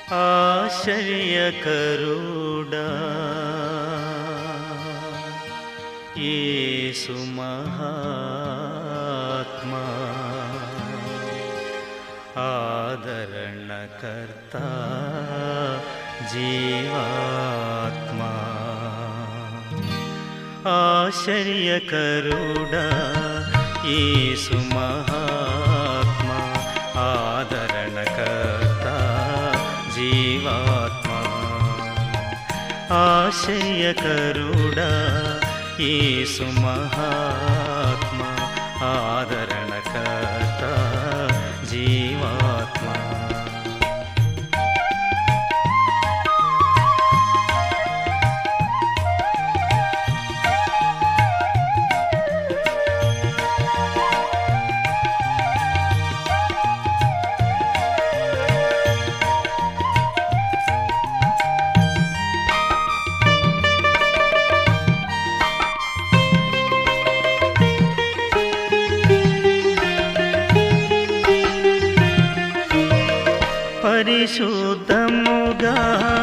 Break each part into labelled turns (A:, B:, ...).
A: ఆశ్చర్యకరుడా యేసు మహాత్మా ఆదరణకర్త జీవాత్మా ఆశ్చర్యకరుడా యేసు మహాత్మా ఆదరణకర్త జీవాత్మా ఆశ్చర్యకరుడా యేసు మహాత్మా ఆదరణకర్త జీవాత్మా పరిశుద్ధముగా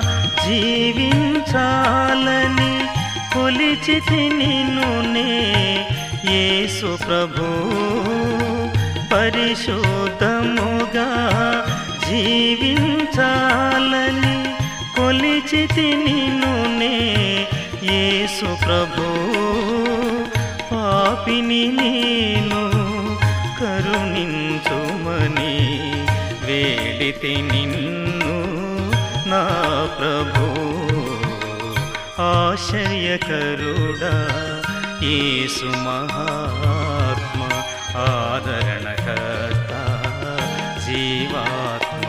A: జీవించాలని కొలిచితి నిన్నునే యేసు ప్రభు పరిశుద్ధముగా జీవించాలని కొలిచితి నిన్నునే యేసు ప్రభు పాపిని నేను కరుణించుమని వేడితి నిన్ను నా ప్రభు ఆశ్చర్యకరుడా యేసు మహాత్మ ఆదరణకర్త జీవాత్మ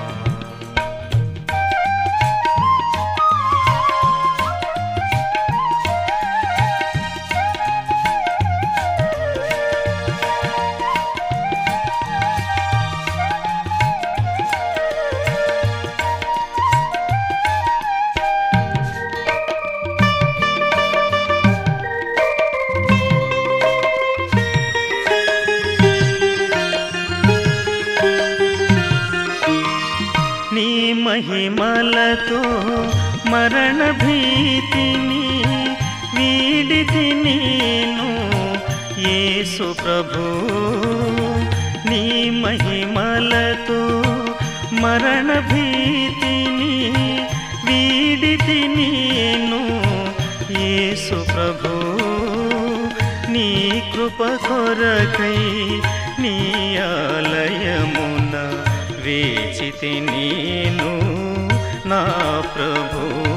A: నీ మహిమలతో మరణ భీతిని వీడితి నేను యేసు ప్రభు నీ మహిమలతో మరణ భీతిని వీడితి నేను యేసు ప్రభు నీ కృప కొరకై నీ ఆలయమున వేచితి నేను నా ప్రభు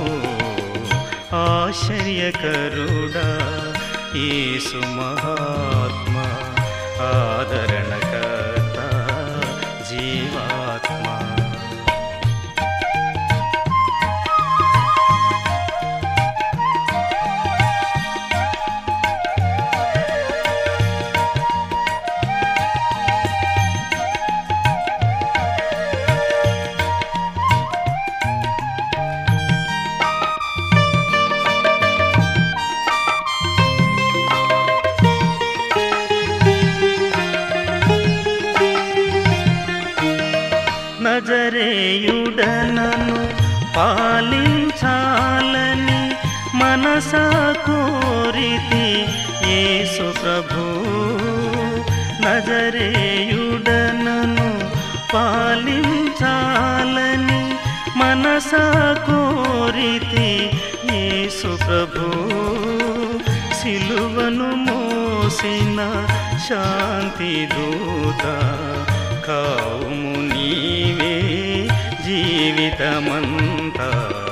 A: ఆశ్చర్యకరుడా యేసు మహాత్మ ఆదరణకర్త జీవాత్మ నజరేయుడనను పాలించాలని మనస కోరితి యేసు ప్రభు నజరేయుడనను పాలించాలని మనస కోరితి యేసు ప్రభు సిలువను మోసిన శాంతి దూత కావుము నీవే జీవితమంతా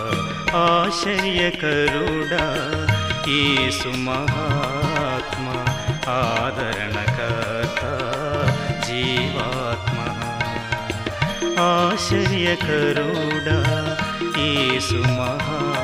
A: ఆశ్చర్యకరుడా యేసు మహాత్మ ఆదరణకర్త జీవాత్మ ఆశ్చర్యకరుడా యేసు మహా